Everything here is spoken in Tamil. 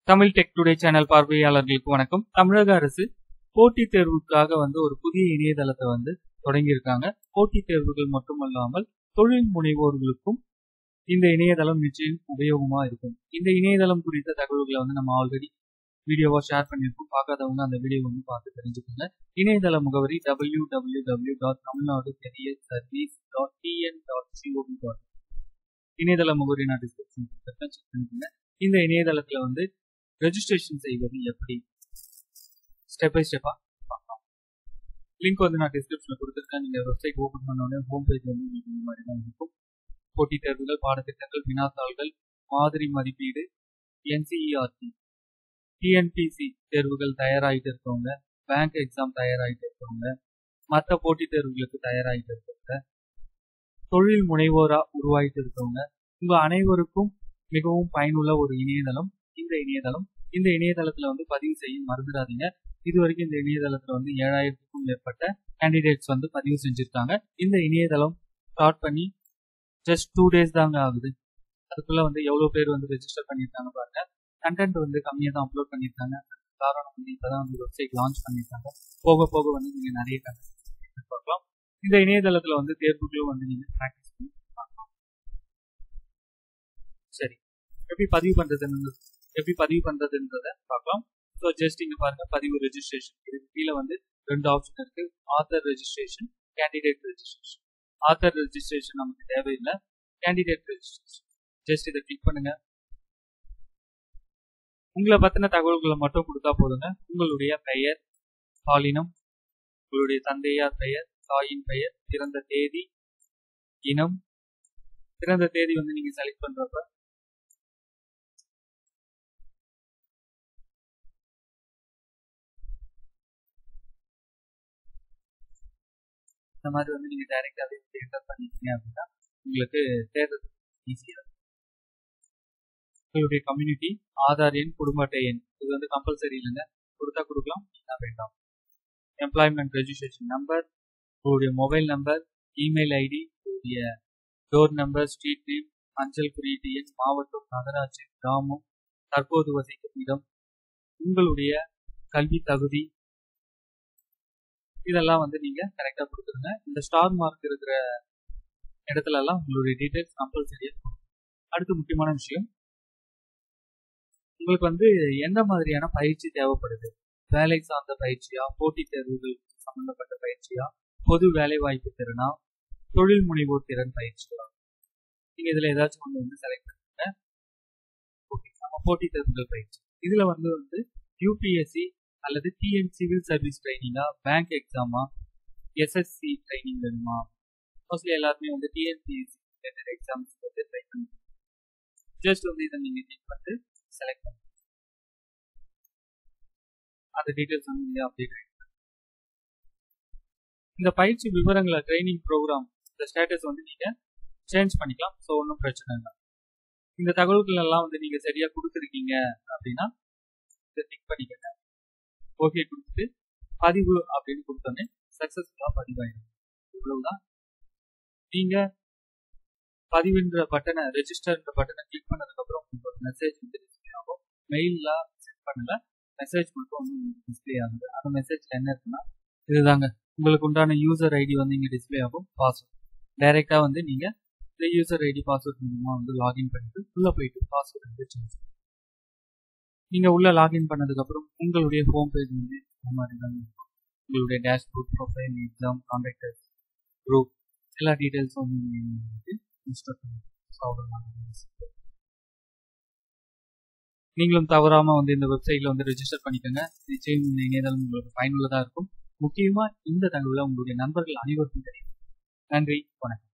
தமிழ் டெக் டுடே சேனல் பார்வையாளர்களுக்கு வணக்கம் தமிழக அரசு போட்டித் தேர்வுக்காக வந்து ஒரு புதிய இணையதளத்தை வந்து தொடங்கியிருக்காங்க போட்டித் தேர்வுகள் மட்டுமல்லாமல் தொழில் முனைவோர்களுக்கும் இந்த இணையதளம் நிச்சயம் உபயோகமா இருக்கும் இந்த இணையதளம் குறித்த தகவல்களை வந்து நம்ம ஆல்ரெடி வீடியோவா ஷேர் பண்ணியிருக்கோம் பார்க்காதவங்க அந்த வீடியோ வந்து பார்த்து தெரிஞ்சுக்கோங்க இணையதள முகவரி W W W dot Tamilnadu career service dot TN dot COP dot இணையதள முகவரி நான் டிஸ்கிரிப்ஷன் செக் பண்ணிக்கோங்க இந்த இணையதளத்துல வந்து ரெஜிஸ்ட்ரேஷன் செய்வது எப்படி ஸ்டெப் பை ஸ்டெப்பா பார்க்கலாம் லிங்க் வந்து நான் டிஸ்கிரிப்ஷன்ல கொடுத்துருக்கேன் நீங்க வெப்சைட் ஓபன் பண்ண உடனே ஹோம் பேஜ் வந்து உங்களுக்கு இந்த மாதிரி தான் இருக்கும் போட்டித் தேர்வுகள் பாடத்திட்டங்கள் வினாத்தாள்கள் மாதிரி மதிப்பீடு என்சிஇஆர்டி டிஎன்பிசி தேர்வுகள் தயாராகிட்டு இருக்கவங்க பேங்க் எக்ஸாம் தயாராகிட்டு இருக்கவங்க மற்ற போட்டித் தேர்வுகளுக்கு தயாராகிட்டு இருக்கவங்க தொழில் முனைவோரா உருவாகிட்டு இருக்கவங்க உங்க அனைவருக்கும் மிகவும் பயனுள்ள ஒரு இணையதளம் இந்த இணையதளம் இந்த இணையதளத்துல வந்து பதிவு செய்ய மறந்துடாதீங்க இது வரைக்கும் இந்த இணையதளத்துல வந்து ஏழாயிரத்துக்கும் மேற்பட்ட கேண்டிடேட்ஸ் வந்து பதிவு செஞ்சிருக்காங்க இந்த இணையதளம் ஸ்டார்ட் பண்ணி ஜஸ்ட் டூ டேஸ் தாங்க ஆகுது அதுக்குள்ள வந்து எவ்வளவு பேர் வந்து ரெஜிஸ்டர் பண்ணியிருக்காங்க பாருங்க கண்டென்ட் வந்து கம்மியாக தான் அப்லோட் பண்ணியிருக்காங்க காரணம் வந்து இப்பதான் வந்து வெப்சைட் லான்ச் பண்ணியிருக்காங்க போக போக வந்து நீங்க நிறைய கண்டென்ட் பார்க்கலாம் இந்த இணையதளத்துல வந்து தேர்வுகளும் வந்து நீங்க ப்ராக்டிஸ் பண்ணி பார்க்கலாம் சரி எப்படி பதிவு பண்றதுன்னு எப்படி பதிவு பண்றதுன்றத பார்க்கலாம் ஸோ ஜஸ்ட் இங்க பாருங்க பதிவு ரெஜிஸ்ட்ரேஷன் இதுக்கு கீழே வந்து ரெண்டு ஆப்ஷன் இருக்கு Aadhaar registration candidate registration Aadhaar registration நமக்கு தேவையில்லை கேண்டிடேட் ரெஜிஸ்ட்ரேஷன் ஜஸ்ட் இதை கிளிக் பண்ணுங்க உங்களை பத்தின தகவல்களை மட்டும் கொடுத்தா போதுங்க உங்களுடைய பெயர் பாலினம் உங்களுடைய தந்தையார் பெயர் தாயின் பெயர் பிறந்த தேதி இனம் பிறந்த தேதி வந்து நீங்க செலக்ட் பண்றப்ப இந்த மாதிரி வந்து நீங்க டைரக்டாவே என்டர் பண்ணிட்டீங்க அப்படின்னா உங்களுக்கு தேர்றது ஈஸியா உங்களுடைய கம்யூனிட்டி ஆதார் எண் குடும்ப அட்டை எண் இது வந்து கம்பல்சரி இல்லைங்க கொடுத்தா கொடுக்கலாம் இல்லைன்னா வேண்டாம் எம்ப்ளாய்மெண்ட் ரெஜிஸ்ட்ரேஷன் நம்பர் உங்களுடைய மொபைல் நம்பர் இமெயில் ஐடி உங்களுடைய டோர் நம்பர் ஸ்ட்ரீட் நேம் அஞ்சல் குறியீட்டு எண் மாவட்டம் நகராட்சி கிராமம் தற்போது வசிக்கும் இடம் உங்களுடைய கல்வி தகுதி இதெல்லாம் வந்து நீங்க கரெக்டா கொடுத்துருங்க இந்த ஸ்டார் மார்க் இருக்கிற இடத்துல எல்லாம் உங்களுடைய டீடைல்ஸ் கம்பல்சரியா அடுத்து முக்கியமான விஷயம் உங்களுக்கு வந்து எந்த மாதிரியான பயிற்சி தேவைப்படுது வேலை சார்ந்த பயிற்சியா போட்டித் தேர்வுகள் சம்பந்தப்பட்ட பயிற்சியா பொது வேலை வாய்ப்பு திறனா தொழில் முனைவோர் திறன் பயிற்சியா நீங்க இதுல ஏதாச்சும் ஒன்று வந்து செலக்ட் பண்ணுங்க நம்ம போட்டித் தேர்வுகள் பயிற்சி இதுல வந்து வந்து யூபிஎஸ்சி அல்லது டிஎன் சிவில் சர்வீஸ் ட்ரைனிங்கா பேங்க் எக்ஸாமா எஸ்எஸ்சி ட்ரைனிங் வேணுமா மோஸ்ட்லி எல்லாருமே வந்து டிஎன்பிஎஸ்சி ரிலேட்டட் எக்ஸாம்ஸ் வந்து ட்ரை பண்ணி ஜஸ்ட் வந்து இதை நீங்க கிளிக் பண்ணிட்டு செலக்ட் பண்ணுங்க அந்த டீட்டெயில்ஸ் வந்து இங்கே அப்டேட் ஆகிடும் இந்த பயிற்சி விவரங்களை ட்ரைனிங் ப்ரோக்ராம் இந்த ஸ்டேட்டஸ் வந்து நீங்க சேஞ்ச் பண்ணிக்கலாம் ஸோ ஒன்றும் பிரச்சனை இல்லை இந்த தகவல்கள் எல்லாம் வந்து நீங்க சரியா கொடுத்துருக்கீங்க அப்படின்னா இதை டிக் பண்ணிக்கங்க ஓகே கொடுத்துட்டு பதிவு அப்படின்னு கொடுத்தோன்னே சக்சஸ்ஃபுல்லா பதிவாயிடும் இவ்வளவுதான் நீங்க பதிவுன்ற பட்டனை ரெஜிஸ்டர்ன்ற பட்டனை கிளிக் பண்ணதுக்கு அப்புறம் உங்களுக்கு ஒரு மெசேஜ் வந்து டிஸ்பிளே ஆகும் மெயில்ல சென்ட் பண்ணல மெசேஜ் மட்டும் வந்து டிஸ்பிளே ஆகுது அந்த மெசேஜ்ல என்ன இருக்குன்னா இதுதாங்க உங்களுக்கு உண்டான யூசர் ஐடி வந்து இங்க டிஸ்பிளே ஆகும் பாஸ்வேர்ட் டைரக்டா வந்து நீங்க இந்த யூசர் ஐடி பாஸ்வேர்ட் மூலமா வந்து லாகின் பண்ணிட்டு உள்ள போயிட்டு பாஸ்வேர்ட் வந்து சேஞ்ச் நீங்க உள்ள லாகின் பண்ணதுக்கு அப்புறம் உங்களுடைய ஹோம் பேஜ் வந்து இந்த மாதிரி தான் இருக்கும் உங்களுடைய dashboard profile exam contacts group எல்லா டீட்டெயில்ஸும் வந்து இன்ஸ்டால் நீங்களும் தவறாம வந்து இந்த வெப்சைட்ல வந்து ரெஜிஸ்டர் பண்ணிக்கோங்க நிச்சயம் இந்த இணையதளம் உங்களுக்கு பயனுள்ளதா இருக்கும் முக்கியமா இந்த தகவலை உங்களுடைய நண்பர்கள் அனைவருக்கும் தெரியும் நன்றி வணக்கம்